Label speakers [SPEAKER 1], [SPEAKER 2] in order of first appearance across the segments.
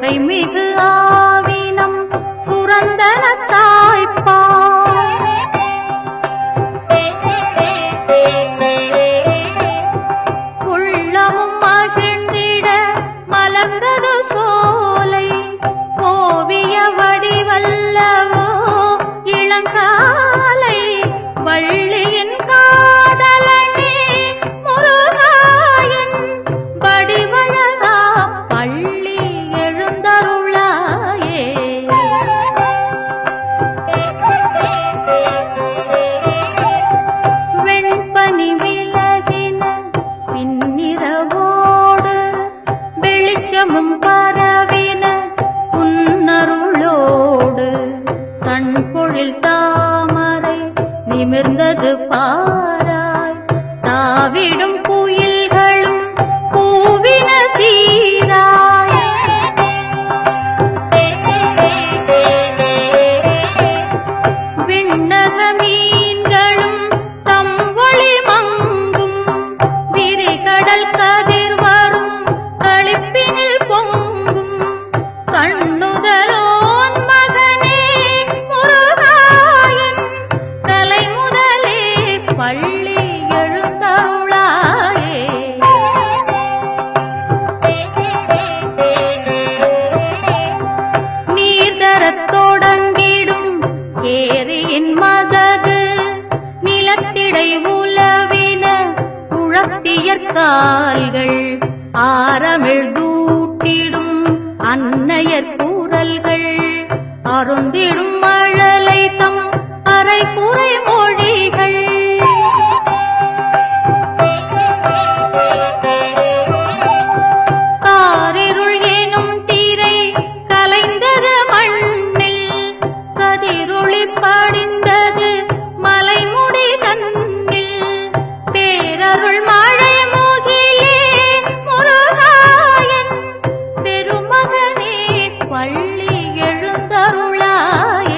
[SPEAKER 1] கரைமிகு ஆவினம் சுரந்தன தாய்ப்பால் உள்ளமும் மகிழ்ந்திட மலர்ந்தது சோலை ஓவிய வடிவல்லவோ இளங்காலை வள்ளியின் காதலனே முருகாயன் வடிவழகா பள்ளி எழுந்தருளாயே வெண்பனி விலகின பின்னிரவோடு வெளிச்சமும் பரவின புன்னருளோடு தன் பொழில் தாமரை நிமிர்ந்தது பாராய் தாவிடும் குயில்களும் கூவின சீராய் விண்ணக மீன்களும் தம் ஒளி மங்கும் விரிகடல் கதிர் வரும் களிப்பினில் பொங்கும் கண்ணுதலோன் மகனே முருகாயன் தலை முதலே பள்ளி எழுந்தருளாயே நீர் தரத் தொடங்கிடும் ஏரியின் மதகு நிலத்திடை உலவின குழத்தியற் கால்கள் ஆரமிழ் தூட்டிடும் அன்னையர் கூறல்கள் அருந்திடும் மழலை தம் அரை குறை மொழிகள் காரிருள் எனும் திரை கலைந்தது மண்ணில் கதிரொளி படிந்தது மலைமுடி தன்னில் பேரருள் மழை மூகிலே முருகாயன் பெருமகனே பள்ளி எழுந்தருளாயே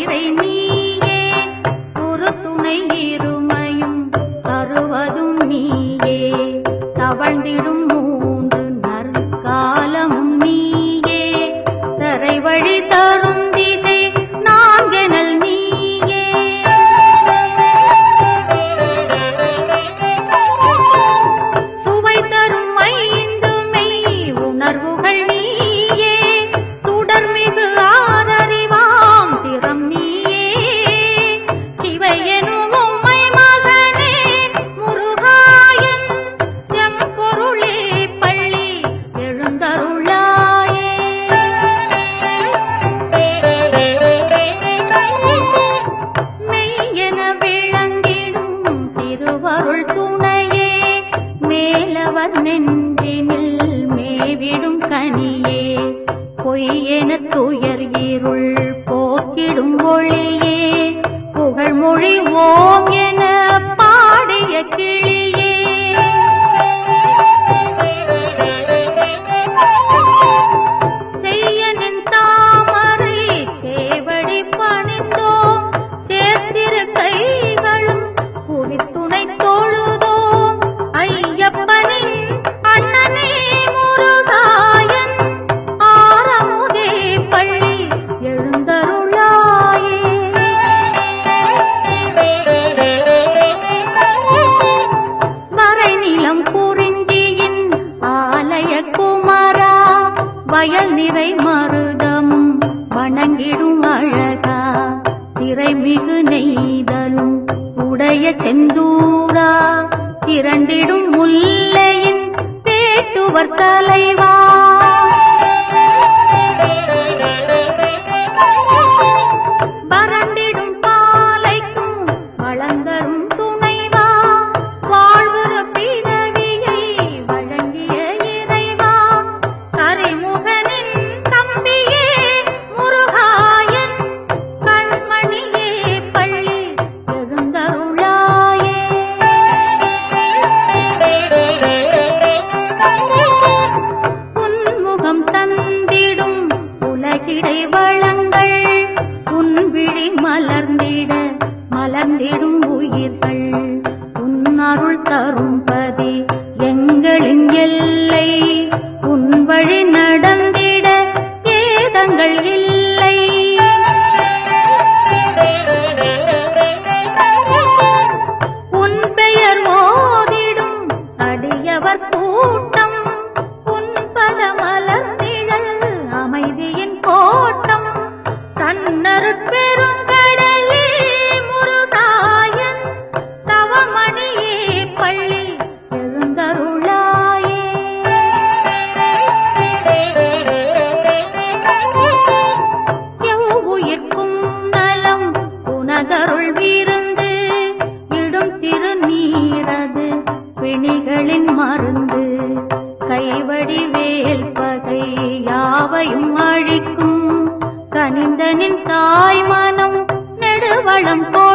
[SPEAKER 1] நிறை நீயே ஒரு துணை இருமையும் தருவதும் நீயே தவழ்ந்திடும் மூன்று நற்காலமும் நீயே தரை வழி தரும் திசை நான்கெனல் நீயே சுவை தரும் ஐந்து மெய் உணர்வுகள் நீயே சுடர்மிகு ஆரறிவாம் திறம் நீயே சிவையெனும் உம்மை மகனே முருகாயன் செம்பொருளே பள்ளி எழுந்தருளாயே மெய்யென விளங்கிடும் திருவருள் துணையே மேலவர் நெஞ்சினில் மேவிடும் கனியே பொய்யென துயர் இருள் போக்கிடும் ஒளியே புகழ்மொழி ஓம் என பாடிய கிளியே செய்யனின் தாமரை சேவடி பணிந்தோம் சேர்த்திரு கைகளும் குவித்துணை தொழுதோம் ஐயப்பனின் அண்ணனே முருகாயன் ஆரமுதே பள்ளி எழுந்தருளாயே வரை நிலம் குறிஞ்சியின் ஆலய குமரா வயல் நிறை மருதமும் வணங்கிடும் அழகா திரைமிகு நெய்தலும் உடைய செந்தூரா திரண்டிடும் முல்லையின் பேட்டுவர் தலைவா வறண்டிடும் பாலைக்கும் வளர்ந்தரும் துணைவா வாழ்வுறு பிறவியை வழங்கிய இறைவா கரிமுகனின் தம்பியே முருகாயன் கண்மணியே பள்ளி எழுந்தருளாயே உன்முகம் தந்திடும் உலகிடை வளங்கள் உன் விழி மலர்ந்திட மலர்ந்திடும் உயிர்கள் உன் அருள் தரும்பதி எங்களின் எல்லை உன் வழி நடந்திட ஏதங்கள் இல்லை உன் பெயர் ஓதிடும் அடியவர் கூட்டம் உன் பத மலர் நிழல் அமைதியின் கோட்டம் தன்னருட்பெருங்கடலே முருகாயன் தவமணியே பள்ளி எழுந்தருளாயே எவ்வுயிர்க்கும் நலம் உனதருள் விருந்து இடும் திருநீரது பிணிகளின் மருந்து கைவடி வேல் பகை யாவையும் அழிக்கும் கனிந்தனின் தாய் மனம் நெடுவளம் கோ